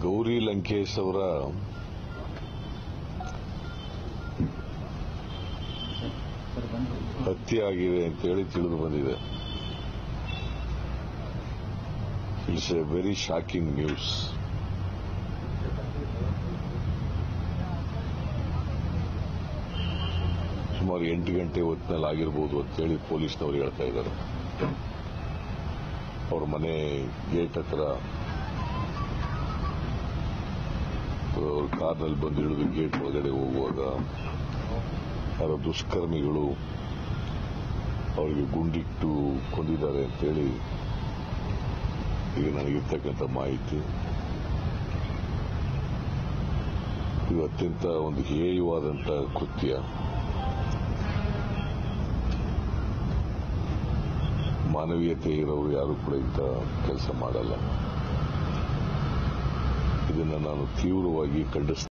ಗೌರಿ ಲಂಕೇಶ್ ಅವರ ಹತ್ಯೆ ಆಗಿದೆ ಅಂತೇಳಿ ತಿಳಿದು ಬಂದಿದೆ it's a very shocking news ಸುಮಾರು ಎಂಟು ಗಂಟೆ ಹೊತ್ತಿನಲ್ಲಿ ಆಗಿರ್ಬೋದು ಅಂತೇಳಿ ಪೊಲೀಸ್ನವರು ಹೇಳ್ತಾ ಇದ್ದಾರೆ ಅವ್ರ ಮನೆ ಗೇಟ್ ಹತ್ರ ಅವ್ರ ಕಾರ್ನಲ್ಲಿ ಬಂದು ಇಳಿದು ಗೇಟ್ ಒಳಗಡೆ ಹೋಗುವಾಗ ಯಾರೋ ದುಷ್ಕರ್ಮಿಗಳು ಅವರಿಗೆ ಗುಂಡಿಟ್ಟು ಕೊಂದಿದ್ದಾರೆ ಅಂತೇಳಿ ಈಗ ನನಗಿರ್ತಕ್ಕಂಥ ಮಾಹಿತಿ ಇದು ಅತ್ಯಂತ ಒಂದು ಹೇಯವಾದಂಥ ಕೃತ್ಯ ಮಾನವೀಯತೆ ಇರೋರು ಯಾರು ಕೂಡ ಇಂಥ ಕೆಲಸ ಮಾಡಲ್ಲ ಇದನ್ನು ನಾನು ತೀವ್ರವಾಗಿ ಖಂಡಿಸ್ತೇನೆ